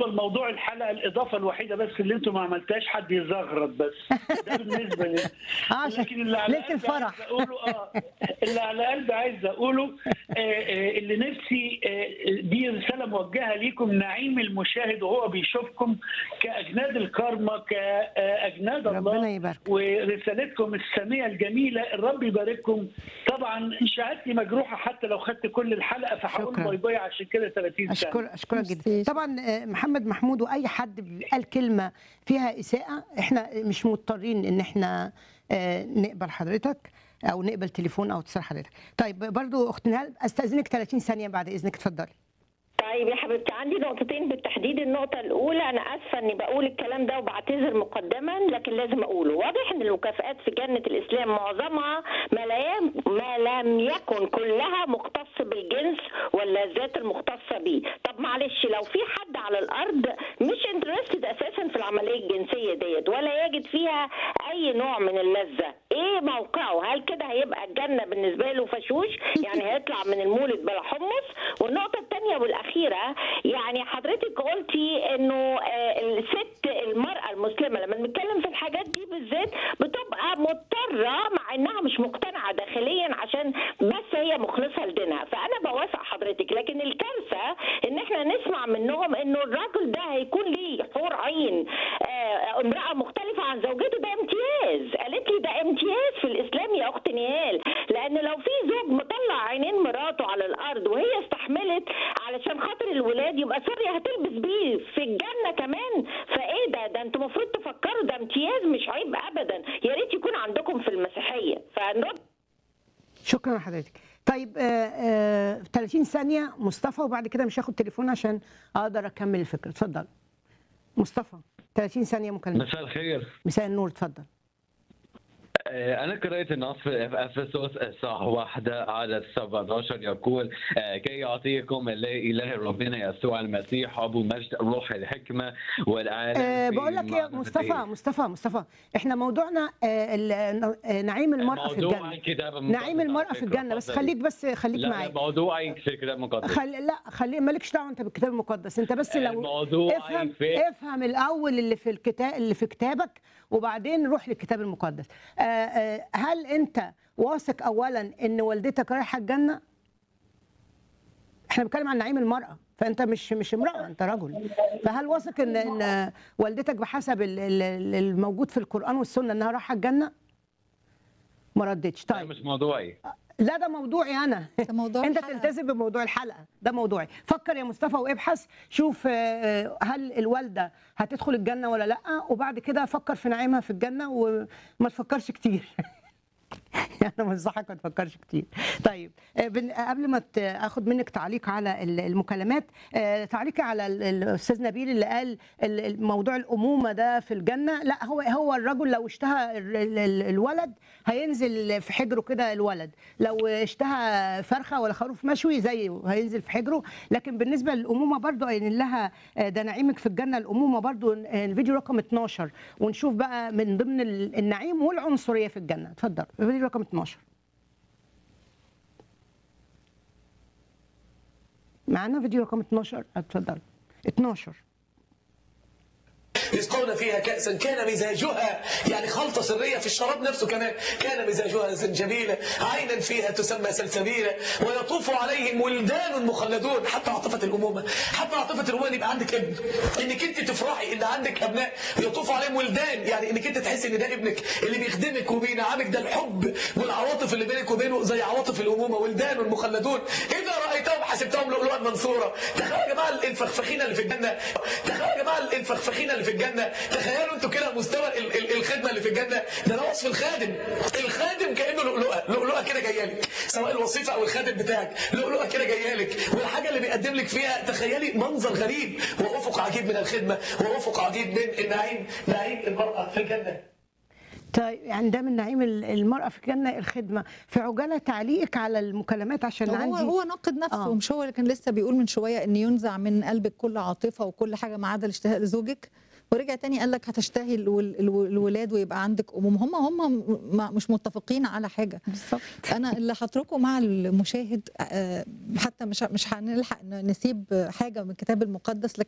لموضوع الحلقه الاضافه الوحيده بس اللي انتم ما عملتهاش حد يزغرط بس ده بالنسبه لي اه عشان لكن اللي على ليله قلبي الفرح عايز اقوله اه اللي على قلبي عايز اقوله آه آه اللي نفسي آه دي رساله موجهه ليكم نعيم المشاهد وهو بيشوفكم كاجناد الكارما كاجناد الله ربنا يبارك ورسالتكم الساميه الجميله الرب يبارككم طبعا شهادتي مجروحه حتى لو خدت كل الحلقه فهقول شكراً. باي باي عشان كده 30 سنه اشكر اشكرك جدا ميرسي. طبعا آه، محمد محمود واي حد قال كلمه فيها اساءه احنا مش مضطرين ان احنا آه، نقبل حضرتك او نقبل تليفون او اتصال حضرتك طيب برضو اخت نهال استاذنك 30 ثانيه بعد اذنك اتفضلي طيب يا حبيبتي عندي نقطتين بالتحديد النقطة الأولى أنا آسفة إني بقول الكلام ده وبعتذر مقدما لكن لازم أقوله واضح إن المكافآت في جنة الإسلام معظمها ما, لا يم ما لم يكن كلها مختص بالجنس واللذات المختصة بيه طب معلش لو في حد على الأرض مش انترستد أساسا في العملية الجنسية ديت ولا يجد فيها أي نوع من اللذة إيه موقعه هل كده هيبقى الجنة بالنسبة له فشوش يعني هيطلع من المولد بلا حمص والنقطة الثانية والأخيرة يعني حضرتك قلتي إنه آه، الست المرأة المسلمة لما بنتكلم في الحاجات دي بالذات بتبقى مضطرة مع إنها مش مقتنعة داخليا عشان بس هي مخلصة لدينها فأنا بوافق حضرتك لكن الكارثة إن إحنا نسمع منهم إنه الراجل ده هيكون ليه حور عين آه، امرأة مختلفة عن زوجته ده امتياز قالت لي ده امتياز في الإسلام يا أخت نهال لأن لو في زوج مطلع عينين مراته على الأرض وهي استحملت علشان خاطر الولاد يبقى سوريا هتلبس بيه في الجنة كمان فإيه ده ده أنتوا المفروض تفكروا ده امتياز مش عيب أبدا يا ريت يكون عندكم في المسيحية فنرد شكرا لحضرتك طيب آه آه 30 ثانيه مصطفى وبعد كده مش هاخد تليفون عشان اقدر اكمل الفكره اتفضل مصطفى 30 ثانيه مكالمه مساء الخير مساء النور اتفضل آه، أنا قرأت النص في أفسس إصحاح واحدة عدد 17 يقول آه، كي يعطيكم الله إله ربنا يسوع المسيح أبو المجد روح الحكمة والعالم أه في بقول لك يا معرفته. مصطفى مصطفى مصطفى احنا موضوعنا أه ال- آه، نعيم المرأة في موضوع الجنة الكتاب المقدس نعيم على المرأة في فكرة، الجنة بس اتفضلي. خليك بس خليك لا لا معايا موضوعي في الكتاب المقدس خل... لا خلي مالكش دعوه انت بالكتاب المقدس انت بس لو الموضوع افهم في- افهم الاول اللي في الكتاب اللي في كتابك وبعدين روح للكتاب المقدس آه آه هل انت واثق اولا ان والدتك رايحه الجنه احنا بنتكلم عن نعيم المراه فانت مش مش امراه انت رجل فهل واثق ان ان والدتك بحسب ال- ال- الموجود في القران والسنه انها رايحه الجنه ما ردتش ده طيب مش موضوعي لا ده موضوعي انا ده موضوع انت الحلقة. تلتزم بموضوع الحلقه ده موضوعي فكر يا مصطفى وابحث شوف آه، هل الوالده هتدخل الجنه ولا لا وبعد كده فكر في نعيمها في الجنه وما تفكرش كتير يعني انا بنصحك ما تفكرش كتير طيب آه، بن- قبل ما ت- اخد منك تعليق على ال- المكالمات آه، تعليقي على ال- الاستاذ نبيل اللي قال ال- ال- موضوع الامومه ده في الجنه لا هو هو الرجل لو اشتهى ال- ال- ال- الولد هينزل في حجره كده الولد لو اشتهى فرخه ولا خروف مشوي زيه هينزل في حجره لكن بالنسبه للامومه برضو قايلين لها آه، ده نعيمك في الجنه الامومه برضو آه، الفيديو رقم 12 ونشوف بقى من ضمن ال- النعيم والعنصريه في الجنه اتفضل الفيديو رقم 12 معانا فيديو رقم 12 اتفضل 12 يسقون فيها كأسا كان مزاجها يعني خلطة سرية في الشراب نفسه كمان كان مزاجها زنجبيلا عينا فيها تسمى سلسبيلا ويطوف عليهم ولدان مخلدون حتى عاطفة الأمومة حتى عاطفة الأمومة إن يبقى عندك ابن إنك أنت تفرحي إن عندك أبناء يطوف عليهم ولدان يعني إنك أنت تحسي إن ده ابنك اللي بيخدمك وبينعمك ده الحب والعواطف اللي بينك وبينه زي عواطف الأمومة ولدان مخلدون إذا رأيتهم حسبتهم لؤلؤا منصورا تخيلوا يا جماعة الفخفخين اللي في الجنة تخيلوا يا جماعة الفخفخين اللي في الجنة تخيلوا انتوا كده مستوى ال- ال- الخدمة اللي في الجنة ده ده وصف الخادم الخادم كأنه لؤلؤة لؤلؤة كده جاية لك سواء الوظيفة أو الخادم بتاعك لؤلؤة كده جاية لك والحاجة اللي بيقدم لك فيها تخيلي منظر غريب وأفق عجيب من الخدمة وأفق عجيب من النعيم نعيم المرأة في الجنة طيب يعني ده من نعيم ال- المرأة في الجنة الخدمة في عجالة تعليقك على المكالمات عشان هو عندي هو ناقد نفسه آه. مش هو اللي كان لسه بيقول من شويه ان ينزع من قلبك كل عاطفه وكل حاجه ما عدا الاشتهاء لزوجك ورجع تاني قال لك هتشتهي الول- الو- الولاد ويبقى عندك اموم هم هم م- مش متفقين على حاجه بالظبط انا اللي هتركه مع المشاهد آه، حتى مش مش هنلحق نسيب حاجه من الكتاب المقدس لكن